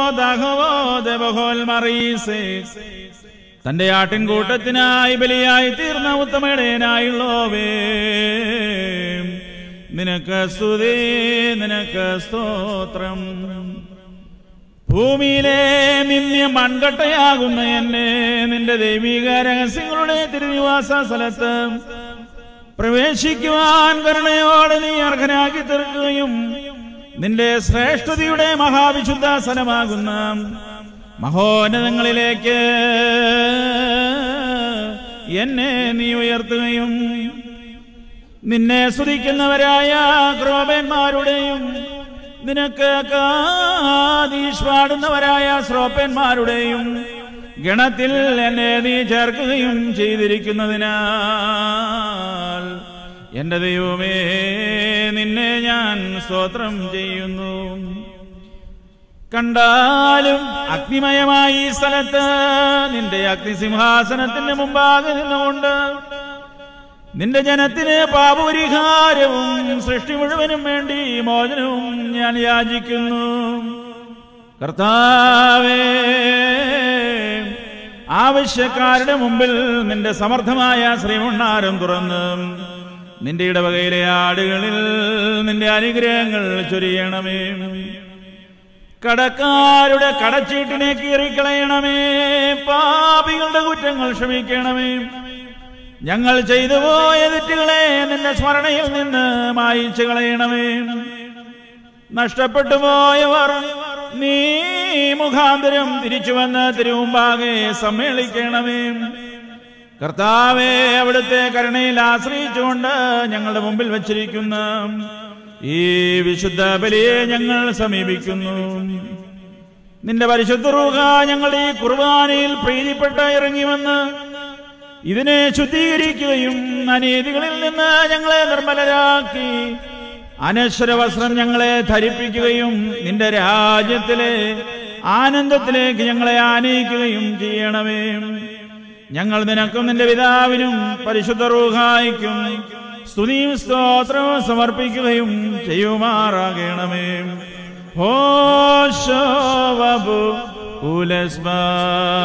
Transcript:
ദഹവോ ദബഹോൽ മറീസേ തന്റെ ആട്ടിൻകൂട്ടത്തിനായി ബലിയായി തീർന്ന ഉത്തമേടേനായുള്ളോവേ നിനക്ക് സ്തുതി നിനക്ക് സ്തോത്രം ഭൂമിയിലെ നിന്യ മൺകട്ടയാകുന്ന എന്നെ നിന്റെ ദൈവിക രഹസ്യങ്ങളുടെ തിരുനിവാസ സ്ഥലത്ത് പ്രവേശിക്കുവാൻ കരുണയോടെ നീ അർഹനാക്കി തീർക്കുകയും നിന്റെ ശ്രേഷ്ഠതയുടെ മഹാവിശുദ്ധ സ്ഥലമാകുന്ന മഹോന്നതങ്ങളിലേക്ക് എന്നെ നീ ഉയർത്തുകയും നിന്നെ സ്തുതിക്കുന്നവരായ ക്രോപന്മാരുടെയും നിനക്ക് കാതീഷ് പാടുന്നവരായ ശ്രോപ്പന്മാരുടെയും ഗണത്തിൽ എന്നെ നീ ചേർക്കുകയും ചെയ്തിരിക്കുന്നതിനാൽ എന്റെ ദൈവമേ നിന്നെ ഞാൻ സ്തോത്രം ചെയ്യുന്നു കണ്ടാലും അഗ്നിമയമായി ഈ സ്ഥലത്ത് നിന്റെ അഗ്നിസിംഹാസനത്തിന്റെ മുമ്പാകെ നിന്നുകൊണ്ട് നിന്റെ ജനത്തിന് പാപപരിഹാരവും സൃഷ്ടി മുഴുവനും വേണ്ടി മോചനവും ഞാൻ യാചിക്കുന്നു കർത്താവേ ആവശ്യക്കാരുടെ മുമ്പിൽ നിന്റെ സമർത്ഥമായ ശ്രീമുണ്ണാരം തുറന്ന് നിന്റെ ഇടവകയിലെ ആടുകളിൽ നിന്റെ അനുഗ്രഹങ്ങൾ ചൊരിയണമേ കടക്കാരുടെ കടച്ചീട്ടിനെ കീറിക്കളയണമേ പാപികളുടെ കുറ്റങ്ങൾ ക്ഷമിക്കണമേ ഞങ്ങൾ ചെയ്തു പോയ തെറ്റുകളെ നിന്റെ സ്മരണയിൽ നിന്ന് മായിച്ചു കളയണമേ നഷ്ടപ്പെട്ടു പോയവർ നീ മുഖാന്തരം തിരിച്ചു വന്ന് തിരുമുമ്പാകെ സമ്മേളിക്കണമേ കർത്താവെ അവിടുത്തെ കരുണയിൽ ആശ്രയിച്ചുകൊണ്ട് ഞങ്ങളുടെ മുമ്പിൽ വച്ചിരിക്കുന്ന ഈ വിശുദ്ധ ബലിയെ ഞങ്ങൾ സമീപിക്കുന്നു നിന്റെ പരിശുദ്ധ റൂഹ ഞങ്ങളുടെ ഈ കുർബാനയിൽ പ്രീതിപ്പെട്ട് ഇറങ്ങി വന്ന് ഇതിനെ ശുദ്ധീകരിക്കുകയും അനീതികളിൽ നിന്ന് ഞങ്ങളെ നിർമ്മലരാക്കി അനശ്വര വസ്ത്രം ഞങ്ങളെ ധരിപ്പിക്കുകയും നിന്റെ രാജ്യത്തിലെ ആനന്ദത്തിലേക്ക് ഞങ്ങളെ ആനയിക്കുകയും ചെയ്യണമേ ഞങ്ങൾ നിനക്കും നിന്റെ പിതാവിനും പരിശുദ്ധ റൂഹായിക്കും സ്തുതിയും സ്തോത്രവും സമർപ്പിക്കുകയും ചെയ്യുമാറാകണമേ ഹോശോവബു ഉലസ്മാ